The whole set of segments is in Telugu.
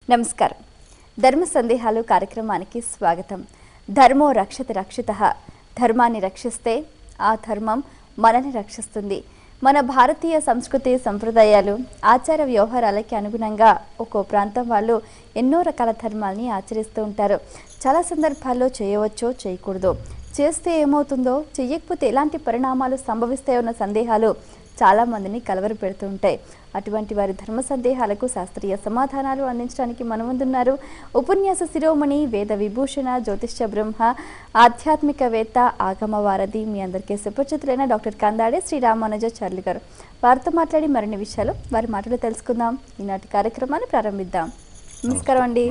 నమస్కారం ధర్మ సందేహాలు కార్యక్రమానికి స్వాగతం ధర్మో రక్షతి రక్షిత ధర్మాన్ని రక్షిస్తే ఆ ధర్మం మనని రక్షిస్తుంది మన భారతీయ సంస్కృతి సంప్రదాయాలు ఆచార వ్యవహారాలకి అనుగుణంగా ఒక్కో ప్రాంతం వాళ్ళు ఎన్నో రకాల ధర్మాల్ని ఆచరిస్తూ ఉంటారు చాలా సందర్భాల్లో చేయవచ్చో చేయకూడదో చేస్తే ఏమవుతుందో చెయ్యకపోతే ఎలాంటి పరిణామాలు సంభవిస్తాయో అన్న సందేహాలు చాలా మందిని కలవర పెడుతూ ఉంటాయి అటువంటి వారి ధర్మ సందేహాలకు శాస్త్రీయ సమాధానాలు అందించడానికి మన ముందున్నారు ఉపన్యాస శిరోమణి వేద విభూషణ జ్యోతిష్య బ్రహ్మ ఆధ్యాత్మికవేత్త ఆగమ వారధి మీ అందరికీ సుపరిచితులైన డాక్టర్ కందాడే శ్రీరామానుజాచార్యులు గారు వారితో మాట్లాడి మరిన్ని విషయాలు వారి మాటలు తెలుసుకుందాం ఈనాటి కార్యక్రమాన్ని ప్రారంభిద్దాం నమస్కారం అండి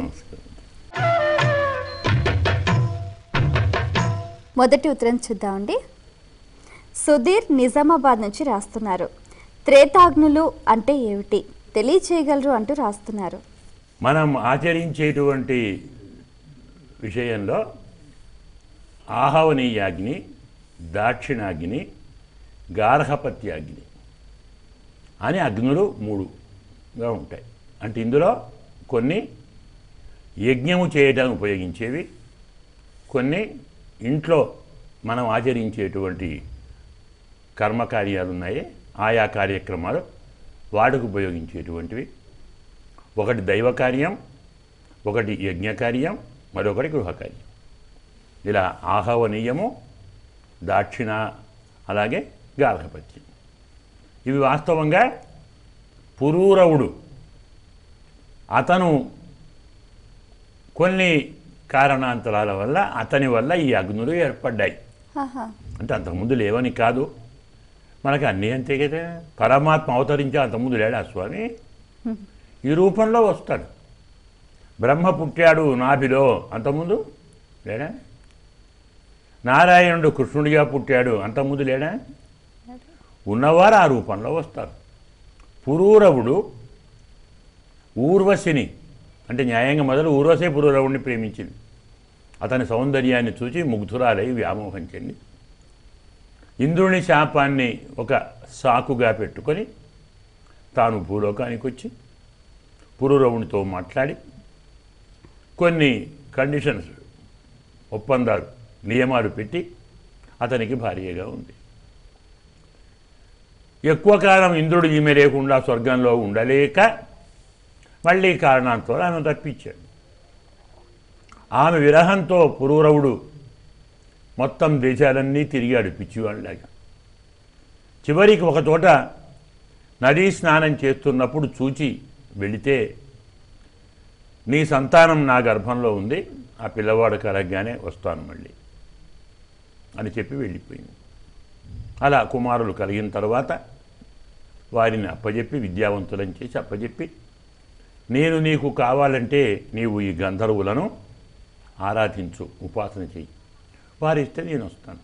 మొదటి ఉత్తరం చూద్దామండి సుధీర్ నిజామాబాద్ నుంచి రాస్తున్నారు త్రేతాగ్నులు అంటే ఏమిటి తెలియచేయగలరు అంటూ రాస్తున్నారు మనం ఆచరించేటువంటి విషయంలో ఆహవనీయాగ్ని దాక్షిణాగ్ని గార్హపత్యాగ్ని అని అగ్నులు మూడుగా ఉంటాయి అంటే ఇందులో కొన్ని యజ్ఞము చేయడానికి ఉపయోగించేవి కొన్ని ఇంట్లో మనం ఆచరించేటువంటి కర్మకార్యాలు ఉన్నాయి ఆయా కార్యక్రమాలు వాటికి ఉపయోగించేటువంటివి ఒకటి దైవ కార్యం ఒకటి యజ్ఞకార్యం మరొకటి గృహకార్యం ఇలా ఆహవనీయము దాక్షిణ అలాగే గార్హపత్యం ఇవి వాస్తవంగా పురూరవుడు అతను కొన్ని కారణాంతరాల వల్ల అతని వల్ల ఈ అగ్నులు ఏర్పడ్డాయి ఆహా అంటే అంతకుముందు లేవని కాదు మనకి అన్నీ అంతే కదా పరమాత్మ అవతరించే అంతకుముందు లేడా స్వామి ఈ రూపంలో వస్తాడు బ్రహ్మ పుట్టాడు నాభిలో అంతకుముందు లేడా నారాయణుడు కృష్ణుడిగా పుట్టాడు అంతకుముందు లేడా ఉన్నవారు ఆ రూపంలో వస్తారు పురూరవుడు ఊర్వశిని అంటే న్యాయంగా మొదలు ఊర్వశే పురూరవుడిని ప్రేమించింది అతని సౌందర్యాన్ని చూసి ముగ్ధురాలై వ్యామోహం చెంది ఇంద్రుని శాపాన్ని ఒక సాకుగా పెట్టుకొని తాను భూలోకానికి వచ్చి పురూరవునితో మాట్లాడి కొన్ని కండిషన్స్ ఒప్పందాలు నియమాలు పెట్టి అతనికి భార్యగా ఉంది ఎక్కువ కాలం ఇంద్రుడు ఈమె లేకుండా స్వర్గంలో ఉండలేక మళ్ళీ కారణాంతో ఆమె తప్పించాడు ఆమె విరహంతో పురూరవుడు మొత్తం దేశాలన్నీ తిరిగాడు పిచ్చివాళ్ళలాగా చివరికి ఒక చోట నదీ స్నానం చేస్తున్నప్పుడు చూచి వెళితే నీ సంతానం నా గర్భంలో ఉంది ఆ పిల్లవాడు కలగ్గానే వస్తాను మళ్ళీ అని చెప్పి వెళ్ళిపోయింది అలా కుమారులు కలిగిన తర్వాత వారిని అప్పజెప్పి విద్యావంతులను చేసి అప్పజెప్పి నేను నీకు కావాలంటే నీవు ఈ గంధర్వులను ఆరాధించు ఉపాసన చెయ్యి వారిస్తే నేను వస్తాను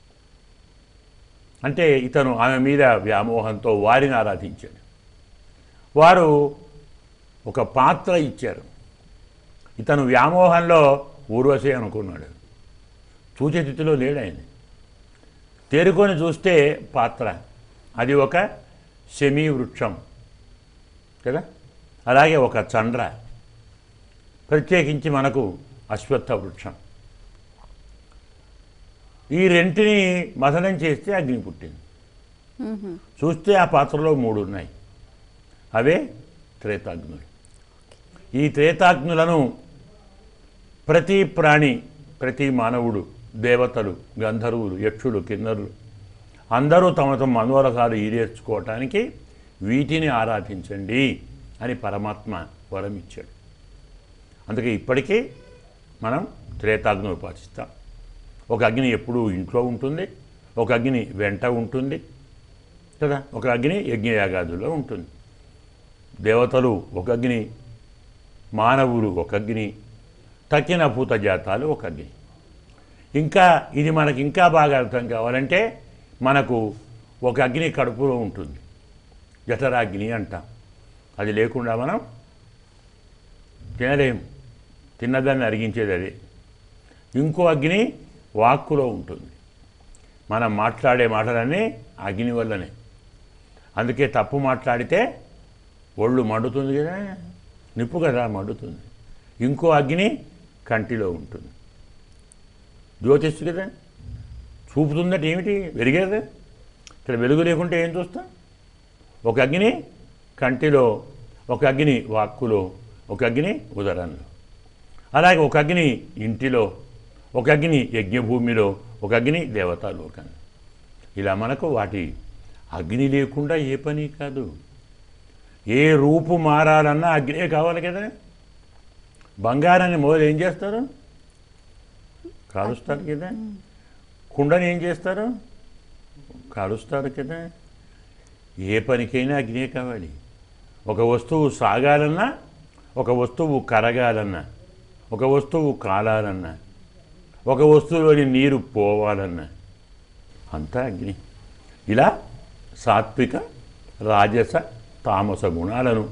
అంటే ఇతను ఆమె మీద వ్యామోహంతో వారిని ఆరాధించాడు వారు ఒక పాత్ర ఇచ్చారు ఇతను వ్యామోహంలో ఊర్వశి అనుకున్నాడు చూచే స్థితిలో లేడు ఆయన తేరుకొని చూస్తే పాత్ర అది ఒక శమీ వృక్షం కదా అలాగే ఒక చండ్ర ప్రత్యేకించి మనకు అశ్వత్థ వృక్షం ఈ రెంటిని మథనం చేస్తే అగ్ని పుట్టింది మ్మ్హ్మ్. చూస్తే ఆ పాత్రలో మూడు ఉన్నాయి అవే త్రేతాగ్నులు ఈ త్రేతాగ్నులను ప్రతి ప్రాణి ప్రతి మానవుడు దేవతలు గంధర్వులు యక్షులు కిన్నరులు అందరూ తమ తమ మనోరకాలు ఈడేర్చుకోవటానికి వీటిని ఆరాధించండి అని పరమాత్మ వరం ఇచ్చాడు అందుకే ఇప్పటికీ మనం త్రేతాగ్ని ఉపాసిస్తాం ఒక అగ్ని ఎప్పుడూ ఇంట్లో ఉంటుంది ఒక అగ్ని వెంట ఉంటుంది కదా ఒక అగ్ని యజ్ఞయాగాదుల్లో ఉంటుంది దేవతలు ఒక అగ్ని మానవులు ఒక అగ్ని తక్కిన భూత జాతాలు ఒక అగ్ని ఇంకా ఇది మనకి ఇంకా బాగా అర్థం కావాలంటే మనకు ఒక అగ్ని కడుపులో ఉంటుంది జఠరాగ్ని అంటాం అది లేకుండా మనం తినలేం తిన్నదాన్ని అరిగించేది అది ఇంకో అగ్ని వాక్కులో ఉంటుంది మనం మాట్లాడే మాటలన్నీ అగ్ని వల్లనే అందుకే తప్పు మాట్లాడితే ఒళ్ళు మండుతుంది కదా నిప్పు కదా మండుతుంది ఇంకో అగ్ని కంటిలో ఉంటుంది జ్యోతిష్సు కదా చూపుతుందట ఏమిటి వెలిగేదా ఇక్కడ వెలుగు లేకుంటే ఏం చూస్తాం ఒక అగ్ని కంటిలో ఒక అగ్ని వాక్కులో ఒక అగ్ని ఉదరంలో అలాగే ఒక అగ్ని ఇంటిలో ఒక అగ్ని యజ్ఞభూమిలో ఒక అగ్ని దేవతాలోకంలో ఇలా మనకు వాటి అగ్ని లేకుండా ఏ పని కాదు ఏ రూపు మారాలన్నా అగ్నే కావాలి కదా బంగారాన్ని మొదలు ఏం చేస్తారు కాలుస్తారు కదా కుండని ఏం చేస్తారు కాలుస్తారు కదా ఏ పనికైనా అగ్నే కావాలి ఒక వస్తువు సాగాలన్నా ఒక వస్తువు కరగాలన్నా ఒక వస్తువు కాలాలన్నా ఒక వస్తువులోని నీరు పోవాలన్నా అంతా అగ్ని ఇలా సాత్విక రాజస తామస గుణాలను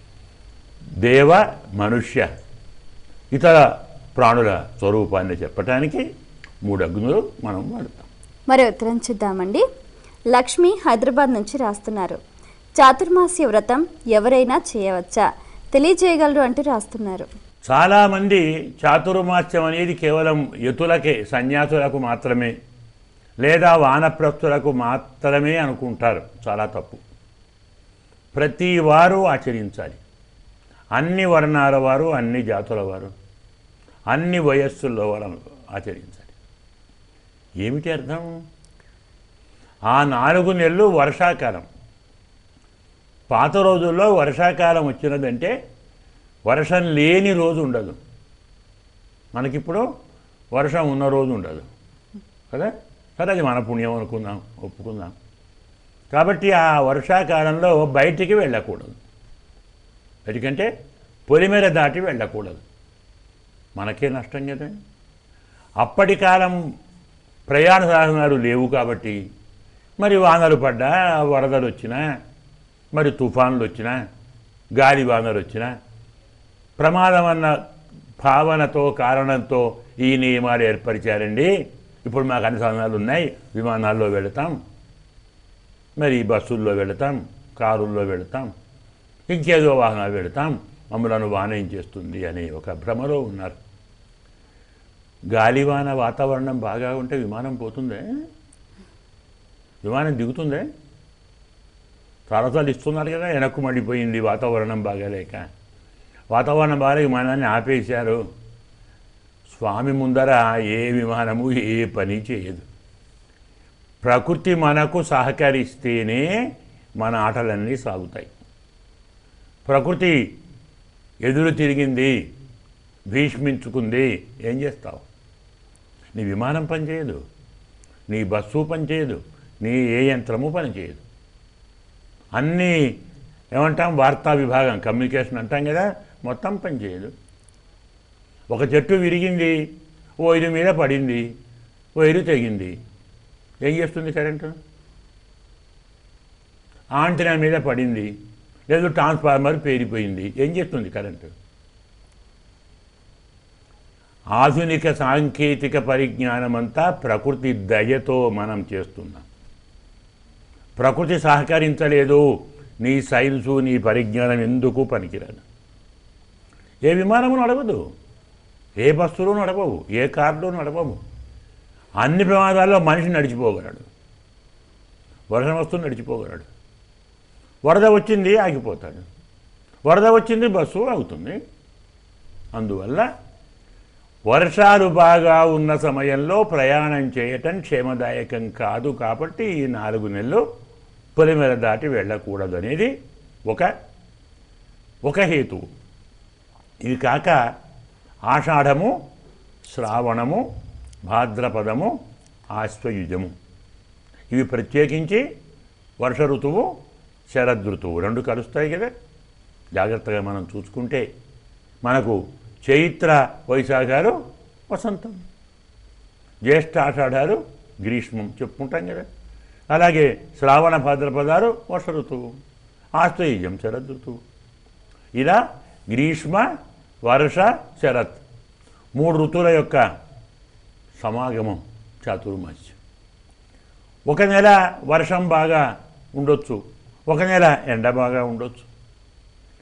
దేవ మనుష్య ఇతర ప్రాణుల స్వరూపాన్ని చెప్పటానికి మూడు అగ్నులు మనం వాడతాం మరి ఉత్తరం చూద్దామండి లక్ష్మి హైదరాబాద్ నుంచి రాస్తున్నారు చాతుర్మాస్య వ్రతం ఎవరైనా చేయవచ్చా తెలియజేయగలరు అంటూ రాస్తున్నారు చాలామంది చాతుర్మాస్యం అనేది కేవలం యతులకే సన్యాసులకు మాత్రమే లేదా వానప్రస్థులకు మాత్రమే అనుకుంటారు చాలా తప్పు ప్రతి వారు ఆచరించాలి అన్ని వర్ణాల వారు అన్ని జాతుల వారు అన్ని వయస్సుల్లో వారు ఆచరించాలి ఏమిటి అర్థం ఆ నాలుగు నెలలు వర్షాకాలం పాత రోజుల్లో వర్షాకాలం వచ్చినదంటే వర్షం లేని రోజు ఉండదు మనకిప్పుడు వర్షం ఉన్న రోజు ఉండదు కదా సరే అది మన పుణ్యం అనుకుందాం ఒప్పుకుందాం కాబట్టి ఆ వర్షాకాలంలో బయటికి వెళ్ళకూడదు ఎందుకంటే పొలిమేర దాటి వెళ్ళకూడదు మనకే నష్టం కదా అప్పటి కాలం ప్రయాణ సాధనాలు లేవు కాబట్టి మరి వానలు పడ్డా వరదలు వచ్చినా మరి తుఫాన్లు వచ్చినా గాలి వానలు వచ్చినా ప్రమాదం అన్న భావనతో కారణంతో ఈ నియమాలు ఏర్పరిచారండి ఇప్పుడు మాకు అన్ని సాధనాలు ఉన్నాయి విమానాల్లో వెళతాం మరి బస్సుల్లో వెళతాం కారుల్లో వెళతాం ఇంకేదో వాహనాలు వెళతాం మమ్మలను వాహనం చేస్తుంది అనే ఒక భ్రమలో ఉన్నారు గాలివాన వాతావరణం బాగా ఉంటే విమానం పోతుందే విమానం దిగుతుందే చాలాసార్లు ఇస్తున్నారు కదా వెనక్కు మడిపోయింది వాతావరణం బాగాలేక వాతావరణం బాగా విమానాన్ని ఆపేశారు స్వామి ముందర ఏ విమానము ఏ పని చేయదు ప్రకృతి మనకు సహకరిస్తేనే మన ఆటలన్నీ సాగుతాయి ప్రకృతి ఎదురు తిరిగింది భీష్మించుకుంది ఏం చేస్తావు నీ విమానం పనిచేయదు నీ బస్సు పనిచేయదు నీ ఏ యంత్రము పనిచేయదు అన్నీ ఏమంటాం వార్తా విభాగం కమ్యూనికేషన్ అంటాం కదా మొత్తం పనిచేయదు ఒక చెట్టు విరిగింది ఓ ఇరు మీద పడింది ఓ ఇరు తెగింది ఏం చేస్తుంది కరెంటు ఆంటినా మీద పడింది లేదు ట్రాన్స్ఫార్మర్ పేరిపోయింది ఏం చేస్తుంది కరెంటు ఆధునిక సాంకేతిక పరిజ్ఞానం అంతా ప్రకృతి దయతో మనం చేస్తున్నాం ప్రకృతి సహకరించలేదు నీ సైన్సు నీ పరిజ్ఞానం ఎందుకు పనికిరాదు ఏ విమానము నడవదు ఏ బస్సులు నడవవు ఏ కార్లు నడవవు అన్ని ప్రమాదాల్లో మనిషి నడిచిపోగలడు వర్షం వస్తూ నడిచిపోగలడు వరద వచ్చింది ఆగిపోతాడు వరద వచ్చింది బస్సు ఆగుతుంది అందువల్ల వర్షాలు బాగా ఉన్న సమయంలో ప్రయాణం చేయటం క్షేమదాయకం కాదు కాబట్టి ఈ నాలుగు నెలలు పొలిమేర దాటి వెళ్ళకూడదు అనేది ఒక ఒక హేతువు ఇవి కాక ఆషాఢము శ్రావణము భాద్రపదము ఆశ్వయుజము ఇవి ప్రత్యేకించి వర్ష ఋతువు శరదృతువు రెండు కలుస్తాయి కదా జాగ్రత్తగా మనం చూసుకుంటే మనకు చైత్ర వైశాఖాలు వసంతం జ్యేష్ఠ ఆషాఢాలు గ్రీష్మం చెప్పుకుంటాం కదా అలాగే శ్రావణ భాద్రపదాలు వర్ష ఋతువు ఆశ్వయుజం శరదృతువు ఇలా గ్రీష్మ వర్ష శరత్ మూడు ఋతువుల యొక్క సమాగమం చాతుర్మాస్యం ఒక నెల వర్షం బాగా ఉండొచ్చు ఒక నెల ఎండ బాగా ఉండొచ్చు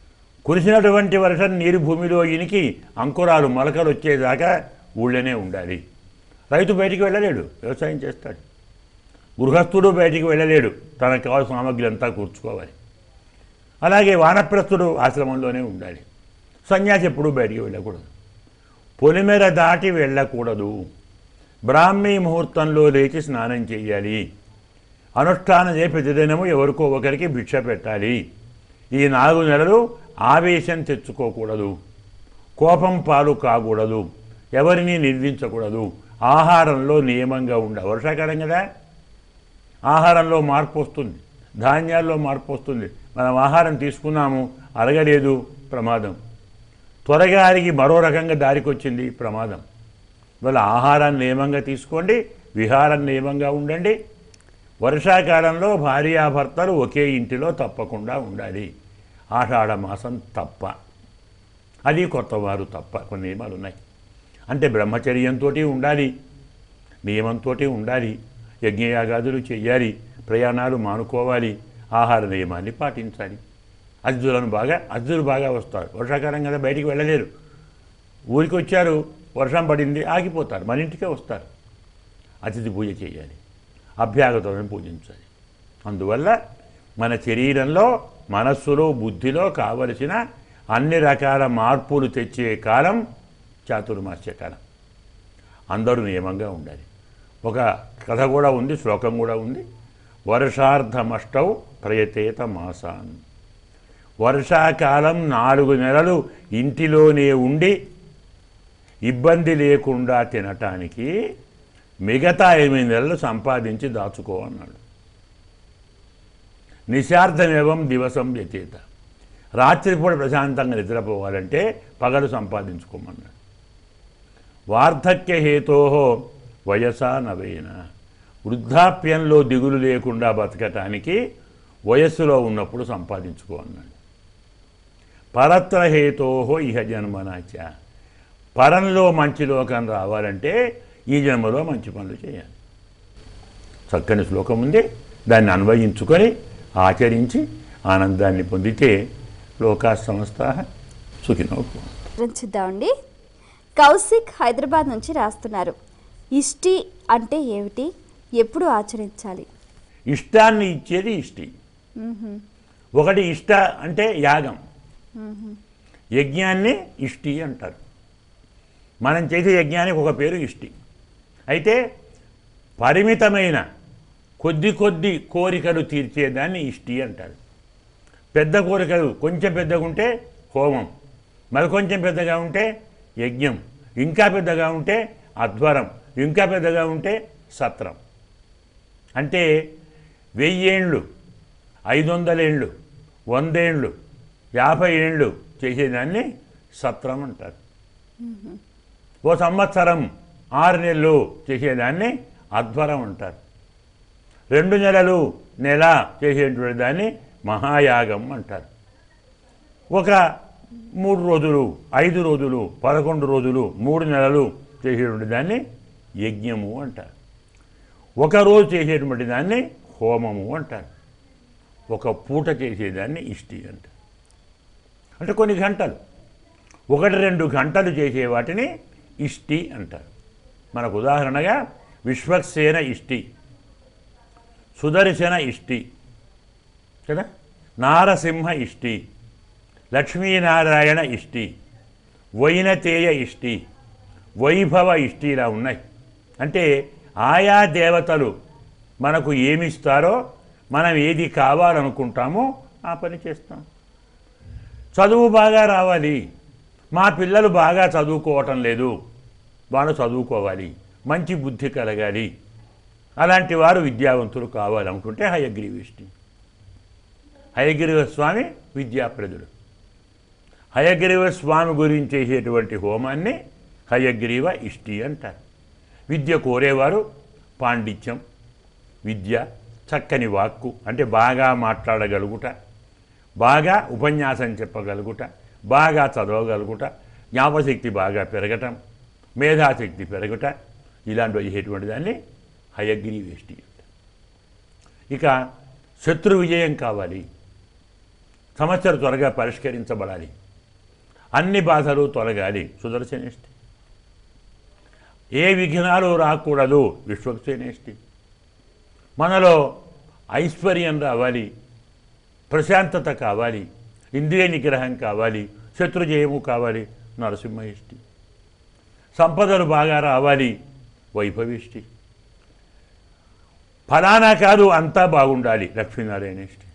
కురిసినటువంటి వర్షం నీరు భూమిలో ఇనికి అంకురాలు మొలకలు వచ్చేదాకా ఊళ్ళోనే ఉండాలి రైతు బయటికి వెళ్ళలేడు వ్యవసాయం చేస్తాడు గృహస్థుడు బయటికి వెళ్ళలేడు తనకు కావాల్సిన సామగ్రి అంతా కూర్చుకోవాలి అలాగే వానప్రస్థుడు ఆశ్రమంలోనే ఉండాలి సన్యాసి ఎప్పుడూ బయటికి వెళ్ళకూడదు పొలిమేర దాటి వెళ్ళకూడదు బ్రాహ్మీ ముహూర్తంలో లేచి స్నానం చేయాలి అనుష్ఠానం చేసి ప్రతిదినము ఎవరికో ఒకరికి భిక్ష పెట్టాలి ఈ నాలుగు నెలలు ఆవేశం తెచ్చుకోకూడదు కోపం పాలు కాకూడదు ఎవరిని నిందించకూడదు ఆహారంలో నియమంగా ఉండ వర్షాకాలం కదా ఆహారంలో మార్పు వస్తుంది ధాన్యాల్లో మార్పు వస్తుంది మనం ఆహారం తీసుకున్నాము అరగలేదు ప్రమాదం త్వరగా అరిగి మరో రకంగా దారికి వచ్చింది ప్రమాదం ఇవాళ ఆహారాన్ని నియమంగా తీసుకోండి విహారం నియమంగా ఉండండి వర్షాకాలంలో భార్యాభర్తలు ఒకే ఇంటిలో తప్పకుండా ఉండాలి ఆషాఢ మాసం తప్ప అది కొత్తవారు తప్ప కొన్ని నియమాలు ఉన్నాయి అంటే బ్రహ్మచర్యంతో ఉండాలి నియమంతో ఉండాలి యజ్ఞయాగాదులు చెయ్యాలి ప్రయాణాలు మానుకోవాలి ఆహార నియమాన్ని పాటించాలి అతిథులను బాగా అతిథులు బాగా వస్తారు వర్షాకాలం కదా బయటికి వెళ్ళలేరు ఊరికి వచ్చారు వర్షం పడింది ఆగిపోతారు మన ఇంటికే వస్తారు అతిథి పూజ చేయాలి అభ్యాగతలను పూజించాలి అందువల్ల మన శరీరంలో మనస్సులో బుద్ధిలో కావలసిన అన్ని రకాల మార్పులు తెచ్చే కాలం చాతుర్మాస్య కాలం అందరూ నియమంగా ఉండాలి ఒక కథ కూడా ఉంది శ్లోకం కూడా ఉంది వర్షార్ధమష్టౌ ప్రయతేత మాసాన్ వర్షాకాలం నాలుగు నెలలు ఇంటిలోనే ఉండి ఇబ్బంది లేకుండా తినటానికి మిగతా ఎనిమిది నెలలు సంపాదించి దాచుకో అన్నాడు నిశార్థమేవం దివసం వ్యతీత రాత్రిపూట ప్రశాంతంగా నిద్రపోవాలంటే పగలు సంపాదించుకోమన్నాడు వార్ధక్య హేతో వయసా నవేన వృద్ధాప్యంలో దిగులు లేకుండా బతకటానికి వయస్సులో ఉన్నప్పుడు సంపాదించుకో అన్నాడు పరత్ర హేతో ఇహ జన్మనాచ పరంలో మంచి లోకం రావాలంటే ఈ జన్మలో మంచి పనులు చేయాలి చక్కని శ్లోకం ఉంది దాన్ని అన్వయించుకొని ఆచరించి ఆనందాన్ని పొందితే లోకా సంస్థ సుఖినో భవంతు. వివరించిద్దామండి కౌశిక్ హైదరాబాద్ నుంచి రాస్తున్నారు ఇష్టి అంటే ఏమిటి ఎప్పుడు ఆచరించాలి ఇష్టాన్ని ఇచ్చేది ఇష్టి ఒకటి ఇష్ట అంటే యాగం యజ్ఞాన్ని ఇష్టి అంటారు మనం చేసే యజ్ఞానికి ఒక పేరు ఇష్టి అయితే పరిమితమైన కొద్ది కొద్ది కోరికలు తీర్చేదాన్ని ఇష్టి అంటారు పెద్ద కోరికలు కొంచెం పెద్దగా ఉంటే హోమం మరి కొంచెం పెద్దగా ఉంటే యజ్ఞం ఇంకా పెద్దగా ఉంటే అధ్వరం ఇంకా పెద్దగా ఉంటే సత్రం అంటే వెయ్యేండ్లు ఐదు వందలేండ్లు వందేండ్లు యాభై ఏండ్లు చేసేదాన్ని సత్రం అంటారు ఓ సంవత్సరం ఆరు నెలలు చేసేదాన్ని అధ్వరం అంటారు రెండు నెలలు నెల చేసేటువంటి దాన్ని మహాయాగం అంటారు ఒక మూడు రోజులు ఐదు రోజులు పదకొండు రోజులు మూడు నెలలు చేసేటువంటి దాన్ని యజ్ఞము అంటారు ఒక రోజు చేసేటువంటి దాన్ని హోమము అంటారు ఒక పూట చేసేదాన్ని ఇష్టి అంటారు అంటే కొన్ని గంటలు ఒకటి రెండు గంటలు చేసే వాటిని ఇష్టి అంటారు మనకు ఉదాహరణగా విశ్వక్సేన ఇష్టి సుదర్శన ఇష్టి కదా నారసింహ ఇష్టి లక్ష్మీనారాయణ ఇష్టి వైనతేయ ఇష్టి వైభవ ఇష్టి ఇలా ఉన్నాయి అంటే ఆయా దేవతలు మనకు ఏమిస్తారో మనం ఏది కావాలనుకుంటామో ఆ పని చేస్తాం చదువు బాగా రావాలి మా పిల్లలు బాగా చదువుకోవటం లేదు వాళ్ళు చదువుకోవాలి మంచి బుద్ధి కలగాలి అలాంటి వారు విద్యావంతులు కావాలనుకుంటే హయగ్రీవిష్టి హయగ్రీవ స్వామి విద్యాప్రదుడు హయగ్రీవ స్వామి గురించి చేసేటువంటి హోమాన్ని హయగ్రీవ ఇష్టి అంటారు విద్య కోరేవారు పాండిత్యం విద్య చక్కని వాక్కు అంటే బాగా మాట్లాడగలుగుట బాగా ఉపన్యాసం చెప్పగలుగుట బాగా చదవగలుగుట జ్ఞాపశక్తి బాగా పెరగటం మేధాశక్తి పెరగట ఇలాంటివి చేసేటువంటి దాన్ని హయగ్రీవేష్టి అంటారు. ఇక శత్రు విజయం కావాలి సమస్యలు త్వరగా పరిష్కరించబడాలి అన్ని బాధలు తొలగాలి సుదర్శనిష్టి ఏ విఘ్నాలు రాకూడదు విశ్వక్సేనేష్టి మనలో ఐశ్వర్యం రావాలి ప్రశాంతత కావాలి ఇంద్రియ నిగ్రహం కావాలి శత్రుజయము కావాలి నరసింహయిష్టి సంపదలు బాగా రావాలి వైభవిష్టి ఫలానా కాదు అంతా బాగుండాలి లక్ష్మీనారాయణిష్టి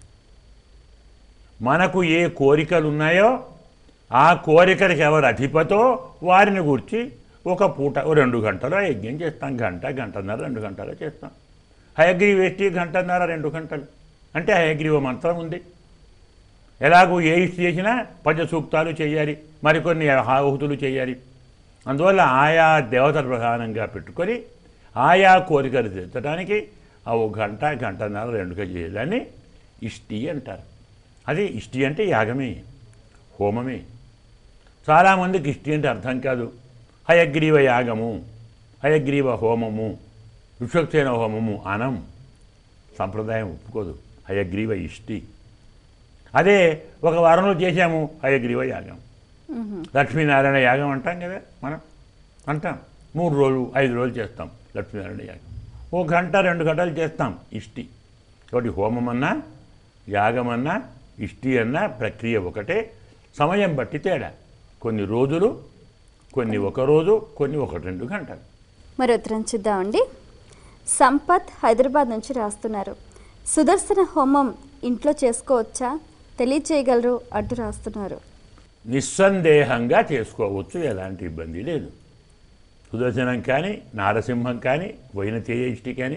మనకు ఏ కోరికలు ఉన్నాయో ఆ కోరికలకు ఎవరు అధిపతో వారిని గురించి ఒక పూట ఓ రెండు గంటలు యజ్ఞం చేస్తాం గంట గంటన్నర రెండు గంటలు చేస్తాం హయగ్రీవ వేష్టి గంటన్నర రెండు గంటలు అంటే హయగ్రీవ మంత్రం ఉంది ఎలాగూ ఏ ఇష్టి చేసినా పంచసూక్తాలు చేయాలి మరికొన్ని ఆహుతులు చేయాలి అందువల్ల ఆయా దేవతల ప్రధానంగా పెట్టుకొని ఆయా కోరికలు తీర్చడానికి ఆ ఒక గంట గంటన్నర రెండుగా చేయడాన్ని ఇష్టి అంటారు అది ఇష్టి అంటే యాగమే హోమమే చాలామందికి ఇష్టి అంటే అర్థం కాదు హయగ్రీవ యాగము హయగ్రీవ హోమము విశ్వక్సేన హోమము అనం సంప్రదాయం ఒప్పుకోదు హయగ్రీవ ఇష్టి అదే ఒక వారంలో చేశాము హయగ్రీవ యాగం లక్ష్మీనారాయణ యాగం అంటాం కదా మనం అంటాం మూడు రోజులు ఐదు రోజులు చేస్తాం లక్ష్మీనారాయణ యాగం ఓ గంట రెండు గంటలు చేస్తాం ఇష్టి కాబట్టి హోమం అన్నా యాగమన్నా ఇష్టి అన్నా ప్రక్రియ ఒకటే సమయం బట్టి తేడా కొన్ని రోజులు కొన్ని ఒక రోజు కొన్ని ఒకటి రెండు గంటలు మరి ఉత్తరం చూద్దామండి సంపత్ హైదరాబాద్ నుంచి రాస్తున్నారు సుదర్శన హోమం ఇంట్లో చేసుకోవచ్చా తెలియచేయగలరు అంటూ రాస్తున్నారు నిస్సందేహంగా చేసుకోవచ్చు ఎలాంటి ఇబ్బంది లేదు సుదర్శనం కానీ నారసింహం కానీ వైనతేయ ఇష్టి కానీ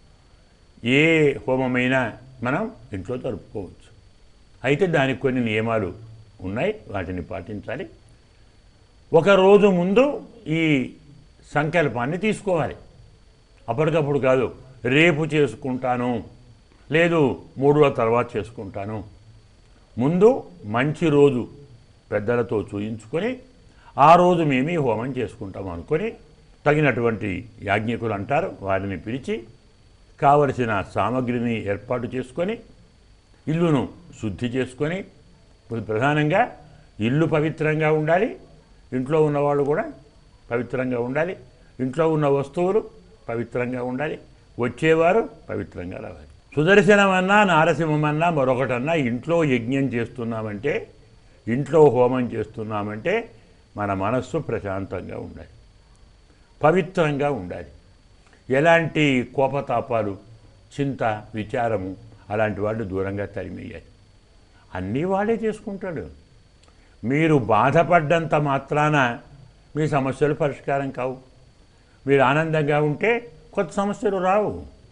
ఏ హోమమైనా మనం ఇంట్లో జరుపుకోవచ్చు అయితే దానికి కొన్ని నియమాలు ఉన్నాయి వాటిని పాటించాలి ఒక రోజు ముందు ఈ సంకల్పాన్ని తీసుకోవాలి అప్పటికప్పుడు కాదు రేపు చేసుకుంటాను లేదు మూడు రోజుల తర్వాత చేసుకుంటాను ముందు మంచి రోజు పెద్దలతో చూయించుకొని ఆ రోజు మేము ఈ హోమం చేసుకుంటాం అనుకొని తగినటువంటి యాజ్ఞికులు అంటారు వారిని పిలిచి కావలసిన సామగ్రిని ఏర్పాటు చేసుకొని ఇల్లును శుద్ధి చేసుకొని ప్రధానంగా ఇల్లు పవిత్రంగా ఉండాలి ఇంట్లో ఉన్నవాళ్ళు కూడా పవిత్రంగా ఉండాలి ఇంట్లో ఉన్న వస్తువులు పవిత్రంగా ఉండాలి వచ్చేవారు పవిత్రంగా రావాలి సుదర్శనమన్నా నారసింహమన్నా మరొకటన్నా ఇంట్లో యజ్ఞం చేస్తున్నామంటే ఇంట్లో హోమం చేస్తున్నామంటే మన మనస్సు ప్రశాంతంగా ఉండాలి పవిత్రంగా ఉండాలి ఎలాంటి కోపతాపాలు చింత విచారము అలాంటి వాళ్ళు దూరంగా తరిమేయాలి అన్నీ వాడే చేసుకుంటాడు మీరు బాధపడ్డంత మాత్రాన మీ సమస్యలు పరిష్కారం కావు మీరు ఆనందంగా ఉంటే కొత్త సమస్యలు రావు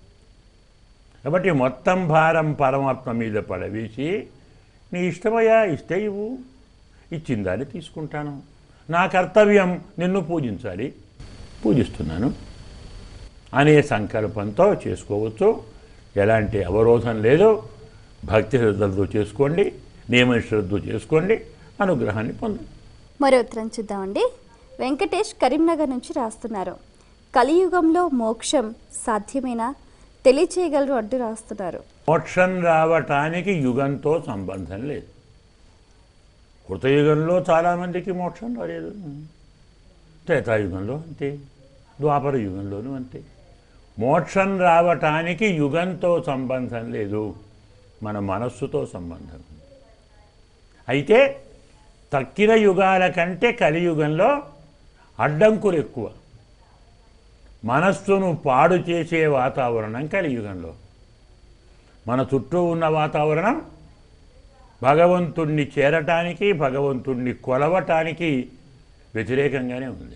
కాబట్టి మొత్తం భారం పరమాత్మ మీద పడవేసి నీ ఇష్టమయ్యా ఇస్తే ఇవ్వు ఇచ్చిందాన్ని తీసుకుంటాను నా కర్తవ్యం నిన్ను పూజించాలి పూజిస్తున్నాను అనే సంకల్పంతో చేసుకోవచ్చు ఎలాంటి అవరోధం లేదు భక్తి శ్రద్ధలతో చేసుకోండి నియమ శ్రద్ధ చేసుకోండి అనుగ్రహాన్ని పొందండి మరో ఉత్తరం చూద్దామండి వెంకటేష్ కరీంనగర్ నుంచి రాస్తున్నారు కలియుగంలో మోక్షం సాధ్యమేనా తెలియచేయగలరు అంటూ రాస్తున్నారు మోక్షం రావటానికి యుగంతో సంబంధం లేదు కృతయుగంలో చాలామందికి మోక్షం రాలేదు త్రేతాయుగంలో అంతే ద్వాపర యుగంలోనూ అంతే మోక్షం రావటానికి యుగంతో సంబంధం లేదు మన మనస్సుతో సంబంధం ఉంది. అయితే తక్కిన యుగాల కంటే కలియుగంలో అడ్డంకులు ఎక్కువ మనస్సును పాడు చేసే వాతావరణం కలియుగంలో మన చుట్టూ ఉన్న వాతావరణం భగవంతుణ్ణి చేరటానికి భగవంతుణ్ణి కొలవటానికి వ్యతిరేకంగానే ఉంది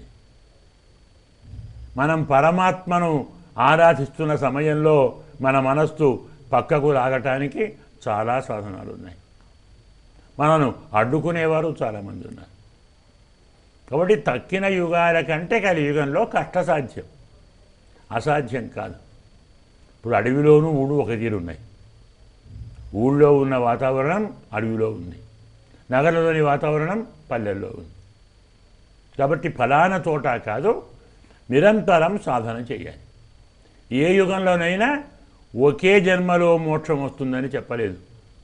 మనం పరమాత్మను ఆరాధిస్తున్న సమయంలో మన మనస్సు పక్కకు లాగటానికి చాలా సాధనాలు ఉన్నాయి మనను అడ్డుకునేవారు చాలామంది ఉన్నారు కాబట్టి తక్కిన యుగాల కంటే కలియుగంలో కష్టసాధ్యం అసాధ్యం కాదు ఇప్పుడు అడవిలోనూ ఊడు ఒక తీరు ఉన్నాయి ఊళ్ళో ఉన్న వాతావరణం అడవిలో ఉంది నగరంలోని వాతావరణం పల్లెల్లో ఉంది కాబట్టి ఫలానా చోట కాదు నిరంతరం సాధన చేయాలి ఏ యుగంలోనైనా ఒకే జన్మలో మోక్షం వస్తుందని చెప్పలేదు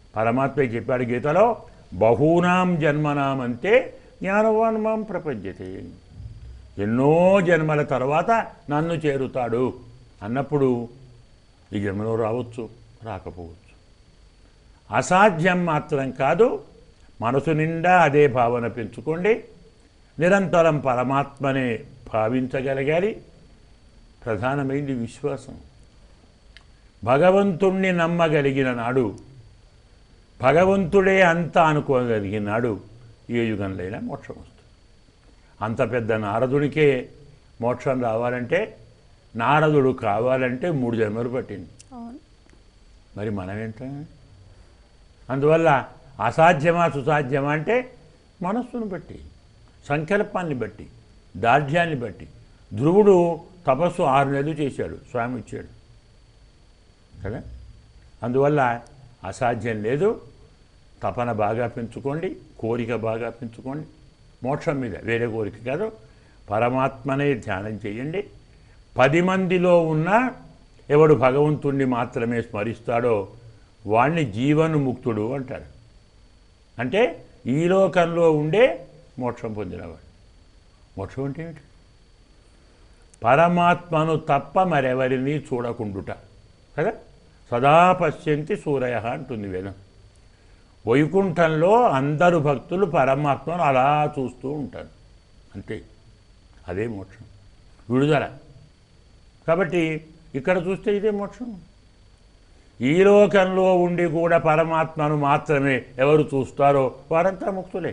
పరమాత్మ చెప్పాడు గీతలో బహూనాం జన్మనాం అంటే జ్ఞానవాన్ మాం ప్రపంచతే ఎన్నో జన్మల తర్వాత నన్ను చేరుతాడు అన్నప్పుడు ఈ జన్మలో రావచ్చు రాకపోవచ్చు అసాధ్యం మాత్రం కాదు మనసు నిండా అదే భావన పెంచుకోండి నిరంతరం పరమాత్మనే భావించగలగాలి ప్రధానమైంది విశ్వాసం భగవంతుణ్ణి నమ్మగలిగిన నాడు భగవంతుడే అంతా అనుకోగలిగిన నాడు ఏ యుగంలో మోక్షం వస్తుంది అంత పెద్ద నారదునికే మోక్షం రావాలంటే నారదుడు కావాలంటే మూడు జన్మలు పట్టింది అవును మరి మనమేంట అందువల్ల అసాధ్యమా సుసాధ్యమా అంటే మనస్సును బట్టి సంకల్పాన్ని బట్టి దార్ఢ్యాన్ని బట్టి ధ్రువుడు తపస్సు ఆరు నెలలు చేశాడు స్వామి ఇచ్చాడు కదా అందువల్ల అసాధ్యం లేదు తపన బాగా పెంచుకోండి కోరిక బాగా పెంచుకోండి మోక్షం మీద వేరే కోరిక కాదు పరమాత్మనే ధ్యానం చేయండి పది మందిలో ఉన్న ఎవడు భగవంతుణ్ణి మాత్రమే స్మరిస్తాడో వాణ్ణి జీవన్ముక్తుడు అంటారు అంటే ఈ లోకంలో ఉండే మోక్షం పొందినవాడు మోక్షం అంటే ఏమిటి పరమాత్మను తప్ప మరెవరిని చూడకుండుట కదా సదా పశ్యంతి సూరయ అంటుంది వేదం వైకుంఠంలో అందరు భక్తులు పరమాత్మను అలా చూస్తూ ఉంటారు అంతే అదే మోక్షం విడుదల కాబట్టి ఇక్కడ చూస్తే ఇదే మోక్షం ఈ లోకంలో ఉండి కూడా పరమాత్మను మాత్రమే ఎవరు చూస్తారో వారంతా ముక్తులే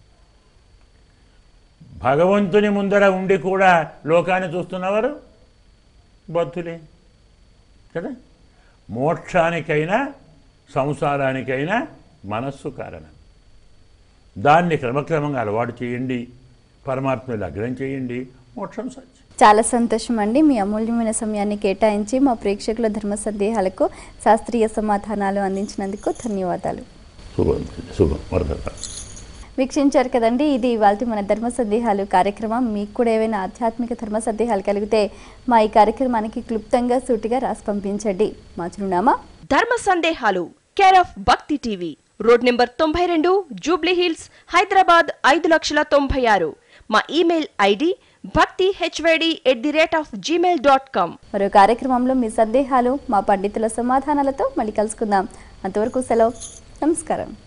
భగవంతుని ముందర ఉండి కూడా లోకాన్ని చూస్తున్నవారు బద్ధులే కదా మోక్షానికైనా సంసారానికైనా మనస్సు కారణం దాన్ని క్రమక్రమంగా అలవాటు చేయండి పరమాత్మ లగ్నం చేయండి మోక్షం సత్యం చాలా సంతోషం అండి మీ అమూల్యమైన సమయాన్ని కేటాయించి మా ప్రేక్షకుల ధర్మ సందేహాలకు శాస్త్రీయ సమాధానాలు అందించినందుకు ధన్యవాదాలు శుభం శుభం వరద వీక్షించారు కదండి ఇది ఇవాళ మన ధర్మ సందేహాలు కార్యక్రమం మీకు కూడా ఏవైనా ఆధ్యాత్మిక ధర్మ సందేహాలు కలిగితే మా ఈ కార్యక్రమానికి క్లుప్తంగా సూటిగా రాసి పంపించండి మా చిరునామా ధర్మ సందేహాలు care of Bhakti TV road number తొంభై రెండు జూబ్లీ హిల్స్ హైదరాబాద్ ఐదు లక్షల తొంభై ఆరు మా email ID Bhakti HYD at the rate of Gmail dot com మరో కార్యక్రమంలో మీ సందేహాలు మా పండితుల సమాధానాలతో మళ్ళీ కలుసుకుందాం అంతవరకు సెలవు నమస్కారం